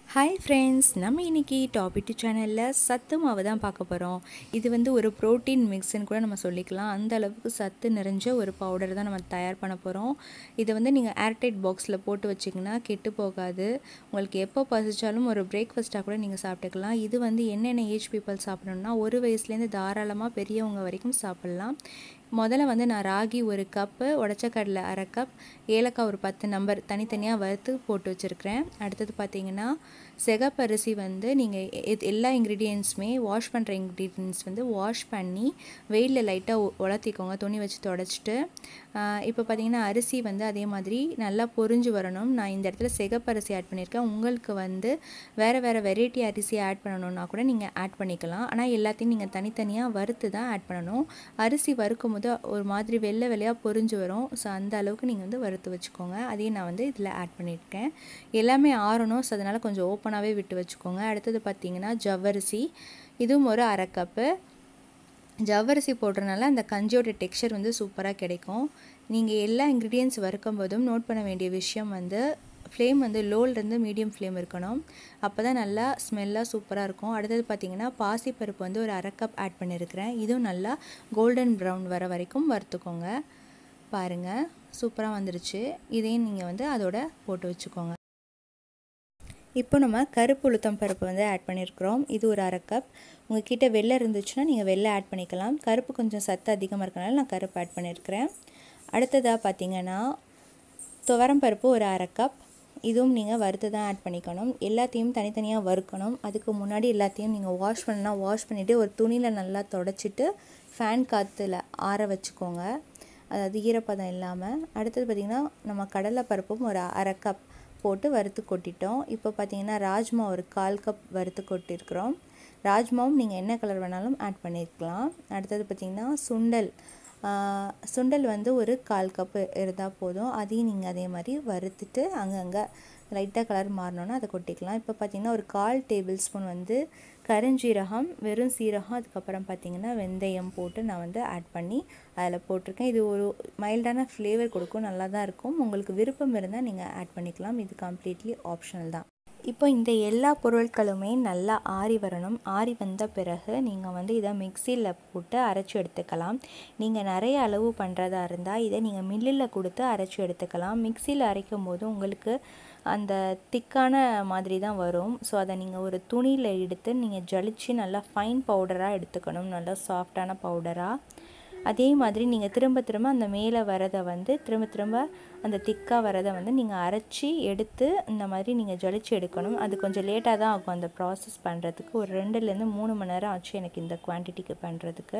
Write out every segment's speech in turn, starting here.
hi friends நம்ம இன்னைக்கு topic சேனலில் சத்து மாவு தான் பார்க்க போகிறோம் இது வந்து ஒரு ப்ரோட்டீன் மிக்ஸ்ன்னு கூட நம்ம சொல்லிக்கலாம் அந்த அளவுக்கு சத்து நிறைஞ்ச ஒரு பவுடர் தான் நம்ம தயார் பண்ண போகிறோம் இதை வந்து நீங்கள் ஏர்டைட் பாக்ஸில் போட்டு வச்சிங்கன்னா கெட்டு போகாது உங்களுக்கு எப்போ பசிச்சாலும் ஒரு பிரேக்ஃபாஸ்ட்டாக கூட நீங்கள் சாப்பிட்டுக்கலாம் இது வந்து என்னென்ன ஏஜ் பீப்புள் சாப்பிடணும்னா ஒரு வயசுலேருந்து தாராளமாக பெரியவங்க வரைக்கும் சாப்பிட்லாம் முதல்ல வந்து நான் ராகி ஒரு கப்பு உடச்ச கடலை அரை கப் ஏலக்காய் ஒரு பத்து நம்பர் தனித்தனியாக வறுத்து போட்டு வச்சுருக்கிறேன் அடுத்தது பார்த்தீங்கன்னா சிகப்பரிசி வந்து நீங்கள் எல்லா இன்க்ரீடியன்ஸுமே வாஷ் பண்ணுற இன்க்ரீடியன்ஸ் வந்து வாஷ் பண்ணி வெயிலில் லைட்டாக உலர்த்திக்கோங்க துணி வச்சு தொடச்சிட்டு இப்போ பார்த்தீங்கன்னா அரிசி வந்து அதே மாதிரி நல்லா பொரிஞ்சு வரணும் நான் இந்த இடத்துல சிகப்பரிசி ஆட் பண்ணியிருக்கேன் உங்களுக்கு வந்து வேறு வேறு வெரைட்டி அரிசி ஆட் பண்ணணுன்னா கூட நீங்கள் ஆட் பண்ணிக்கலாம் ஆனால் எல்லாத்தையும் நீங்கள் தனித்தனியாக வறுத்து தான் ஆட் பண்ணணும் அரிசி வறுக்கும் போது ஒரு மாதிரி வெள்ளை வெள்ளையாக பொரிஞ்சு வரும் ஸோ அந்த அளவுக்கு நீங்கள் வந்து வறுத்து வச்சுக்கோங்க அதையும் நான் வந்து இதில் ஆட் பண்ணியிருக்கேன் எல்லாமே ஆறணும் ஸோ அதனால் கொஞ்சம் ஓப்பனாகவே விட்டு வச்சுக்கோங்க அடுத்தது பார்த்திங்கன்னா ஜவ்வரிசி இதுவும் ஒரு அரை கப்பு ஜவ்வரிசி போடுறதுனால அந்த கஞ்சியோட டெக்ஸ்சர் வந்து சூப்பராக கிடைக்கும் நீங்கள் எல்லா இன்க்ரீடியன்ஸ் வறுக்கும் போதும் நோட் பண்ண வேண்டிய விஷயம் வந்து ஃப்ளேம் வந்து லோலேருந்து மீடியம் ஃப்ளேம் இருக்கணும் அப்போ தான் நல்லா ஸ்மெல்லாக சூப்பராக இருக்கும் அடுத்தது பார்த்திங்கன்னா பாசிப்பருப்பு வந்து ஒரு அரை கப் ஆட் பண்ணியிருக்கிறேன் இதுவும் நல்லா கோல்டன் ப்ரௌன் வர வரைக்கும் வறுத்துக்கோங்க பாருங்கள் சூப்பராக வந்துருச்சு இதையும் நீங்கள் வந்து அதோட போட்டு வச்சுக்கோங்க இப்போ நம்ம கருப்பு உளுத்தம் பருப்பு வந்து ஆட் பண்ணியிருக்கிறோம் இது ஒரு அரை கப் உங்ககிட்ட வெள்ளை இருந்துச்சுன்னா நீங்கள் வெள்ளை ஆட் பண்ணிக்கலாம் கருப்பு கொஞ்சம் சத்து அதிகமாக இருக்கனால நான் கருப்பு ஆட் பண்ணியிருக்கிறேன் அடுத்ததாக பார்த்தீங்கன்னா துவரம் பருப்பு ஒரு அரை கப் இதுவும் நீங்கள் வறுத்து தான் ஆட் பண்ணிக்கணும் எல்லாத்தையும் தனித்தனியாக வறுக்கணும் அதுக்கு முன்னாடி எல்லாத்தையும் நீங்கள் வாஷ் பண்ணால் வாஷ் பண்ணிவிட்டு ஒரு துணியில் நல்லா தொடச்சிட்டு ஃபேன் காற்றுல ஆற வச்சுக்கோங்க அதாவது ஈரப்பதம் இல்லாமல் அடுத்தது பார்த்திங்கன்னா நம்ம கடலை பருப்பும் ஒரு அரை கப் போட்டு வறுத்து கொட்டிட்டோம் இப்போ பார்த்தீங்கன்னா ராஜ்மா ஒரு கால் கப் வறுத்து கொட்டியிருக்கிறோம் ராஜ்மாவும் நீங்கள் என்ன கலர் வேணாலும் ஆட் பண்ணியிருக்கலாம் அடுத்தது பார்த்திங்கன்னா சுண்டல் சுண்டல் வந்து ஒரு கால் கப்பு இருந்தால் போதும் அதையும் நீங்கள் அதே மாதிரி வறுத்துட்டு அங்கங்கே லைட்டாக கலர் மாறினோன்னா அதை கொட்டிக்கலாம் இப்போ பார்த்திங்கன்னா ஒரு கால் டேபிள் ஸ்பூன் வந்து கருஞ்சீரகம் வெறும் சீரகம் அதுக்கப்புறம் பார்த்திங்கன்னா வெந்தயம் போட்டு நான் வந்து ஆட் பண்ணி அதில் போட்டிருக்கேன் இது ஒரு மைல்டான ஃப்ளேவர் கொடுக்கும் நல்லா தான் இருக்கும் உங்களுக்கு விருப்பம் இருந்தால் நீங்கள் ஆட் பண்ணிக்கலாம் இது கம்ப்ளீட்லி ஆப்ஷனல் தான் இப்போ இந்த எல்லா பொருட்களுமே நல்லா ஆறி வரணும் ஆறி வந்த பிறகு நீங்கள் வந்து இதை மிக்சியில் போட்டு அரைச்சி எடுத்துக்கலாம் நீங்கள் நிறைய அளவு பண்ணுறதா இருந்தால் இதை நீங்கள் மில்லில் கொடுத்து அரைச்சி எடுத்துக்கலாம் மிக்சியில் அரைக்கும் போது உங்களுக்கு அந்த திக்கான மாதிரி தான் வரும் ஸோ அதை நீங்கள் ஒரு துணியில் எடுத்து நீங்கள் ஜலிச்சு நல்லா ஃபைன் பவுடராக எடுத்துக்கணும் நல்லா சாஃப்டான பவுடராக அதே மாதிரி நீங்கள் திரும்ப திரும்ப அந்த மேலே வரதை வந்து திரும்ப திரும்ப அந்த திக்காக வரதை வந்து நீங்கள் அரைச்சி எடுத்து இந்த மாதிரி நீங்கள் ஜலிச்சு எடுக்கணும் அது கொஞ்சம் லேட்டாக தான் ஆகும் அந்த ப்ராசஸ் பண்ணுறதுக்கு ஒரு ரெண்டுலேருந்து மூணு மணி நேரம் ஆச்சு எனக்கு இந்த குவான்டிட்டிக்கு பண்ணுறதுக்கு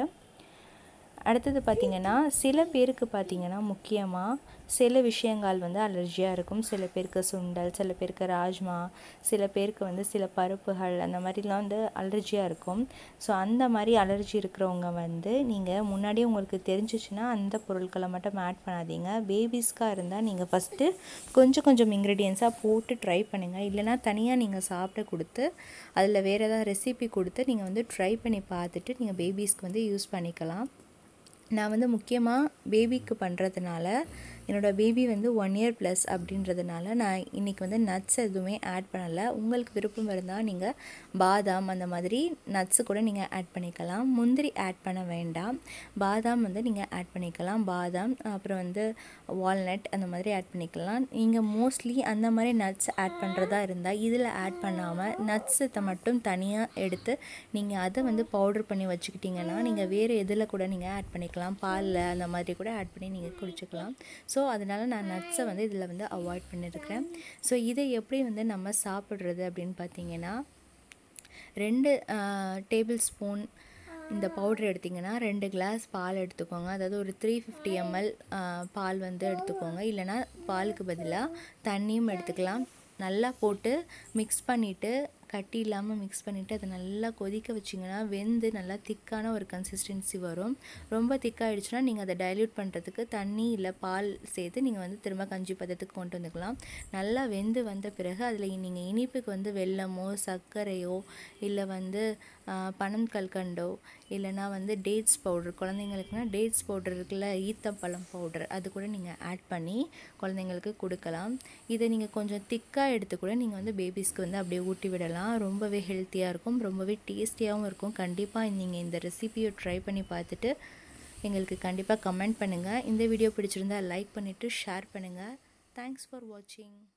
அடுத்தது பார்த்திங்கன்னா சில பேருக்கு பார்த்திங்கன்னா முக்கியமாக சில விஷயங்கள் வந்து அலர்ஜியாக இருக்கும் சில பேருக்கு சுண்டல் சில பேருக்கு ராஜ்மா சில பேருக்கு வந்து சில பருப்புகள் அந்த மாதிரிலாம் வந்து அலர்ஜியாக இருக்கும் ஸோ அந்த மாதிரி அலர்ஜி இருக்கிறவங்க வந்து நீங்கள் முன்னாடியே உங்களுக்கு தெரிஞ்சிச்சுன்னா அந்த பொருட்களை மட்டும் ஆட் பண்ணாதீங்க பேபிஸ்க்காக இருந்தால் நீங்கள் ஃபஸ்ட்டு கொஞ்சம் கொஞ்சம் இன்க்ரீடியன்ஸாக போட்டு ட்ரை பண்ணுங்கள் இல்லைனா தனியாக நீங்கள் சாப்பிட கொடுத்து அதில் வேறு ஏதாவது ரெசிபி கொடுத்து நீங்கள் வந்து ட்ரை பண்ணி பார்த்துட்டு நீங்கள் பேபிஸ்க்கு வந்து யூஸ் பண்ணிக்கலாம் நான் வந்து முக்கியமாக பேபிக்கு பண்ணுறதுனால என்னோடய பேபி வந்து ஒன் இயர் ப்ளஸ் அப்படின்றதுனால நான் இன்றைக்கி வந்து நட்ஸ் எதுவுமே ஆட் பண்ணலை உங்களுக்கு விருப்பம் இருந்தால் நீங்கள் பாதாம் அந்த மாதிரி நட்ஸு கூட நீங்கள் ஆட் பண்ணிக்கலாம் முந்திரி ஆட் பண்ண வேண்டாம் பாதாம் வந்து நீங்கள் ஆட் பண்ணிக்கலாம் பாதாம் அப்புறம் வந்து வால்நட் அந்த மாதிரி ஆட் பண்ணிக்கலாம் நீங்கள் மோஸ்ட்லி அந்த மாதிரி நட்ஸ் ஆட் பண்ணுறதா இருந்தால் இதில் ஆட் பண்ணாமல் நட்ஸை மட்டும் தனியாக எடுத்து நீங்கள் அதை வந்து பவுடர் பண்ணி வச்சுக்கிட்டிங்கன்னா நீங்கள் வேறு எதில் கூட நீங்கள் ஆட் பண்ணிக்கலாம் பாலில் அந்த மாதிரி கூட ஆட் பண்ணி நீங்கள் குடிச்சிக்கலாம் ஸோ அதனால் நான் நட்ஸை வந்து இதில் வந்து அவாய்ட் பண்ணியிருக்கிறேன் ஸோ இதை எப்படி வந்து நம்ம சாப்பிட்றது அப்படின்னு பார்த்தீங்கன்னா ரெண்டு டேபிள் ஸ்பூன் இந்த பவுடர் எடுத்திங்கன்னா ரெண்டு கிளாஸ் பால் எடுத்துக்கோங்க அதாவது ஒரு த்ரீ ஃபிஃப்டி எம்எல் பால் வந்து எடுத்துக்கோங்க இல்லைனா பாலுக்கு பதிலாக தண்ணியும் எடுத்துக்கலாம் நல்லா போட்டு மிக்ஸ் பண்ணிவிட்டு கட்டி இல்லாமல் மிக்ஸ் பண்ணிவிட்டு அதை நல்லா கொதிக்க வச்சிங்கன்னா வெந்து நல்லா திக்கான ஒரு கன்சிஸ்டன்சி வரும் ரொம்ப திக்காகிடுச்சுன்னா நீங்கள் அதை டைல்யூட் பண்ணுறதுக்கு தண்ணி இல்லை பால் சேர்த்து நீங்கள் வந்து திரும்ப கஞ்சி பதத்துக்கு கொண்டு வந்துக்கலாம் நல்லா வெந்து வந்த பிறகு அதில் நீங்கள் இனிப்புக்கு வந்து வெல்லமோ சர்க்கரையோ இல்லை வந்து பனம் கல்கண்டோ இல்லைனா வந்து டேட்ஸ் பவுடர் குழந்தைங்களுக்குனா டேட்ஸ் பவுடர் இருக்குல்ல ஈத்தப்பழம் பவுடர் அது கூட நீங்கள் ஆட் பண்ணி குழந்தைங்களுக்கு கொடுக்கலாம் இதை நீங்கள் கொஞ்சம் திக்காக எடுத்து கூட நீங்கள் வந்து பேபிஸ்க்கு வந்து அப்படியே ஊட்டி விடலாம் ரொம்பவே ஹெல்த்தியாக இருக்கும் ரொம்பவே டேஸ்டியாகவும் இருக்கும் கண்டிப்பாக நீங்கள் இந்த ரெசிபியை ட்ரை பண்ணி பார்த்துட்டு எங்களுக்கு கண்டிப்பாக கமெண்ட் பண்ணுங்கள் இந்த வீடியோ பிடிச்சிருந்தா லைக் பண்ணிவிட்டு ஷேர் பண்ணுங்கள் தேங்க்ஸ் ஃபார் வாட்சிங்